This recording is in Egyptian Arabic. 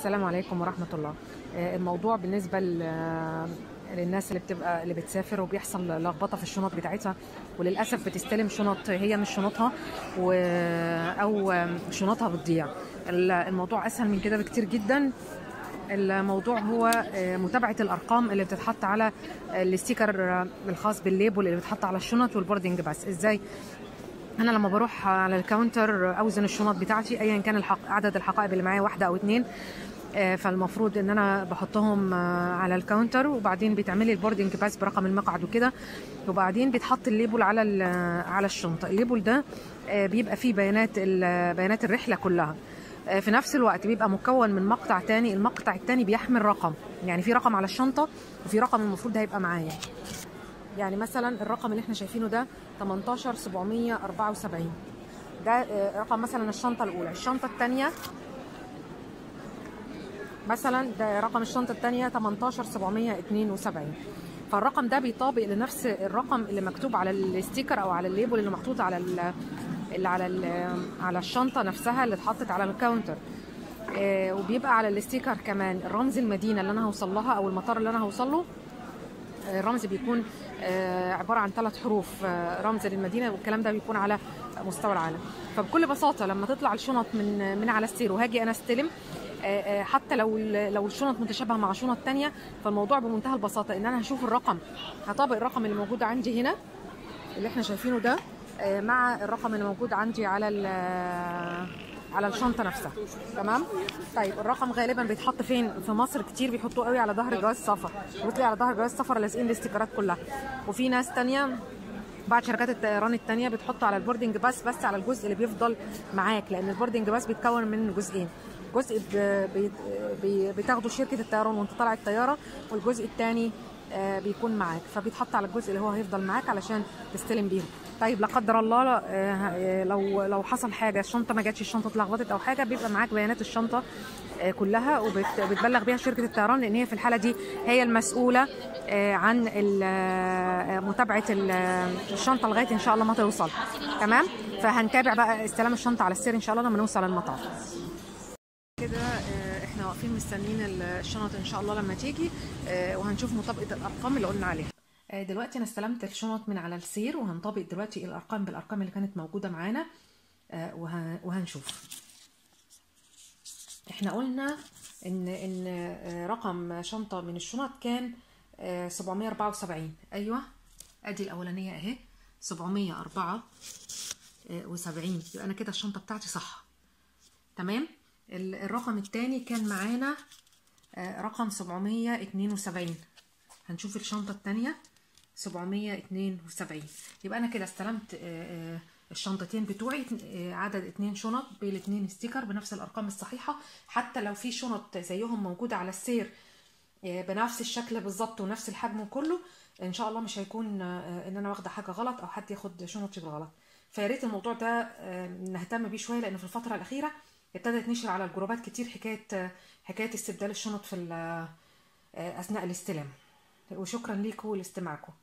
السلام عليكم ورحمة الله آه، الموضوع بالنسبة ل- للناس اللي بتبقى اللي بتسافر وبيحصل لخبطة في الشنط بتاعتها وللأسف بتستلم شنط هي مش شنطها و... أو شنطها بتضيع ال- الموضوع أسهل من كده بكتير جدا الموضوع هو آه، متابعة الأرقام اللي بتتحط على الاستيكر آه، الخاص بالليبل اللي بتتحط على الشنط والبوردنج باس ازاي انا لما بروح على الكاونتر اوزن الشنط بتاعتي ايا كان الحق عدد الحقائب اللي معايا واحده او اتنين آه، فالمفروض ان انا بحطهم آه، على الكاونتر وبعدين بيتعمل لي البوردنج باس برقم المقعد وكده وبعدين بيتحط الليبل على ال- على الشنطه الليبل ده آه، بيبقى فيه بيانات ال- بيانات الرحله كلها آه، في نفس الوقت بيبقى مكون من مقطع تاني المقطع التاني بيحمل رقم يعني في رقم على الشنطه وفي رقم المفروض هيبقى معايا يعني مثلا الرقم اللي احنا شايفينه ده 18774 ده آه، رقم مثلا الشنطه الاولى الشنطه الثانيه مثلا ده رقم الشنطه الثانيه 18772 فالرقم ده بيطابق لنفس الرقم اللي مكتوب على الستيكر او على الليبل اللي محطوط على ال اللي على ال على الشنطه نفسها اللي اتحطت على الكاونتر آه، وبيبقى على الستيكر كمان رمز المدينه اللي انا هوصل لها او المطار اللي انا هوصل له الرمز بيكون آه، عباره عن ثلاث حروف آه، رمز للمدينه والكلام ده بيكون على مستوى العالم فبكل بساطه لما تطلع الشنط من من على السير وهاجي انا استلم آه، آه، حتى لو ال- لو الشنط متشابهه مع شنط تانية فالموضوع بمنتهى البساطه ان انا هشوف الرقم هطابق الرقم اللي موجود عندي هنا اللي احنا شايفينه ده آه، مع الرقم اللي موجود عندي على ال- على الشنطه نفسها تمام طيب الرقم غالبا بيتحط فين في مصر كتير بيحطوه قوي على ظهر جواز السفر بتلاقي على ظهر جواز السفر لازقين الاستيكرات كلها وفي ناس تانية بعد شركات الطيران التانية بتحطه على البوردنج باس بس على الجزء اللي بيفضل معاك لان البوردنج باس بيتكون من جزئين جزء ب- بي- بي- بتاخده شركه الطيران وانت طالع الطياره والجزء الثاني بيكون معاك فبيتحط على الجزء اللي هو هيفضل معاك علشان تستلم بيهم طيب لا قدر الله لا- آه، لو لو حصل حاجه الشنطه ما جاتش الشنطه اتلخبطت او حاجه بيبقى معاك بيانات الشنطه آه، كلها وبتبلغ بيها شركه الطيران لان هي في الحاله دي هي المسؤوله آه، عن ال- آه، متابعه ال- الشنطه لغايه ان شاء الله ما توصل تمام فهنتابع بقى استلام الشنطه على السير ان شاء الله لما نوصل المطار كده آه، احنا واقفين مستنيين الشنط ان شاء الله لما تيجي آه، وهنشوف مطابقه الارقام اللي قلنا عليها آه، دلوقتي انا استلمت الشنط من على السير وهنطبق دلوقتي الارقام بالارقام اللي كانت موجوده معانا آه، وه- وهنشوف احنا قلنا ان ان آه، رقم شنطه من الشنط كان آه، 774 ايوه ادي الاولانيه اهي 774 يبقى انا كده الشنطه بتاعتي صح تمام ال- الرقم الثاني كان معانا آه، رقم 772 هنشوف الشنطة الثانية 772 يبقى أنا كده استلمت آه، آه، الشنطتين بتوعي آه، عدد اتنين شنط بالاتنين ستيكر بنفس الأرقام الصحيحة حتى لو في شنط زيهم موجودة على السير آه، بنفس الشكل بالظبط ونفس الحجم كله ان شاء الله مش هيكون آه، ان انا واخده حاجه غلط او حد ياخد شنطي بالغلط فيا ريت الموضوع ده آه، نهتم بيه شويه لان في الفتره الاخيره ابتدت تنشر على الجروبات كتير حكايه آه، حكايه استبدال الشنط في ال- آه، اثناء الاستلام وشكرا ليكم لاستماعكم